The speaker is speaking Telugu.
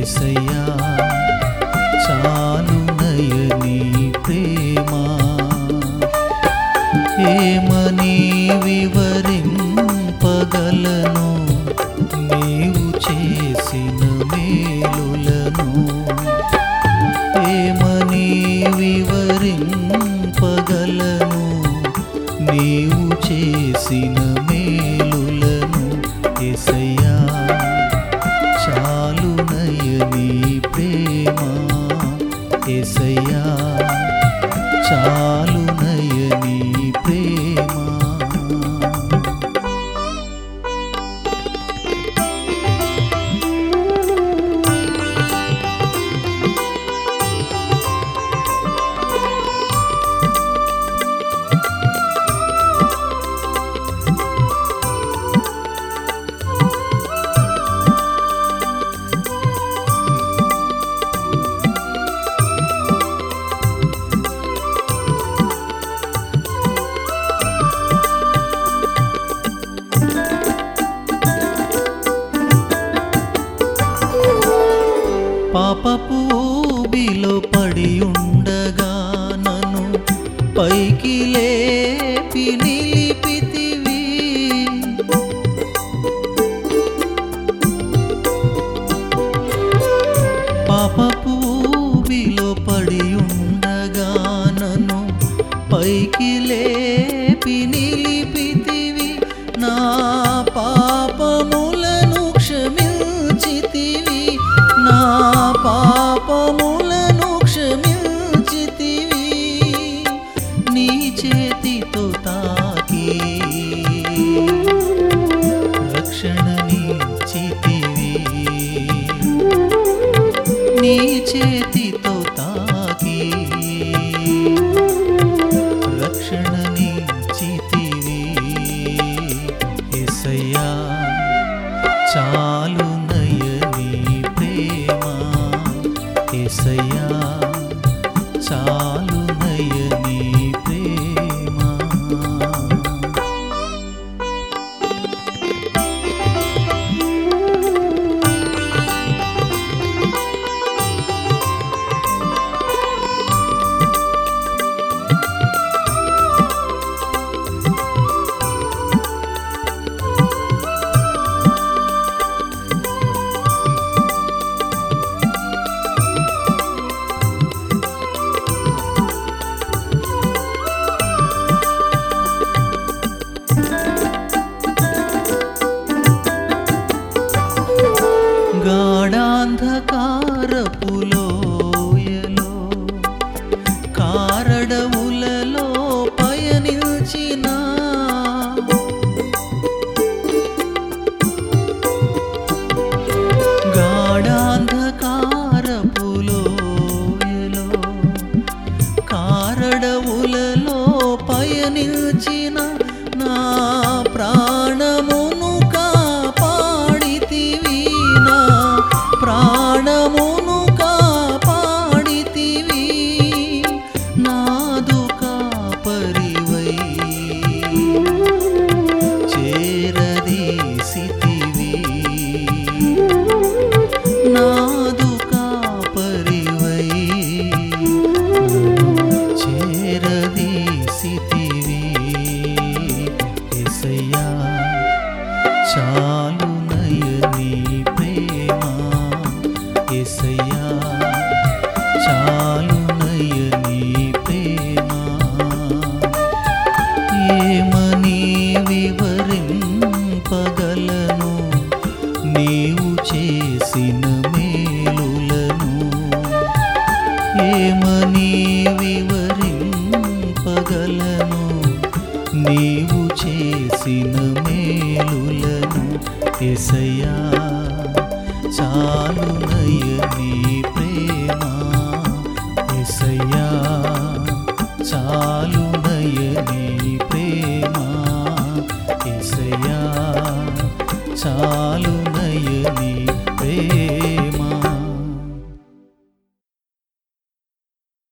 ఏసయ్యా చాలునయని ప్రేమ ఏమని వివరింపగలను నీవు చేసిన మేలులను ఏమని వివరింపగలను నీవు చేసిన మేలులను ఎసయ్యా చాలునయని ప్రేమ ఎసయ్యా చాలునయని ప్రేమ పాపపు ఊబిలో పడి ఉండగా నన్ను పైకి లేపి నిలిపితివి పాపపు ఊబిలో పడి ఉండగా నన్ను పైకి లేపి నిలిపితివి నా పాపములను క్షమించితివి నా పాపములను క్షమించితివి నీ చేతితో తాకి రక్షణనిచ్చితివి నీ చేతితో తాకి రక్షణనిచ్చితివి ఎసయ్యా చాలు నయని ప్రేమ ఎసయ్యా చాలు నయని ప్రేమ గాఢాంధకారపులోయలో కారడవులలో పయనించిన గాఢాంధకారపులోయలో కారడవులలో పయనించిన నా ప్రాణమును కాపాడితివి నా ప్రాణమును కాపాడితివి నాదు కాపరివై చేరదీసితివి నాదు కాపరివై చేరదీసితివి ఎసయ్యా చాలు నయని ప్రేమ ఎసయ్యా చాలు నయని ప్రేమ ఏమని వివరింపగలను నీవు చేసిన మేలులను ఏమని వివరింపగలను నీవు చేసిన మేలులను ఎసయ్యా చాలు నయని ప్రేమ ఎసయ్యా చాలు నయని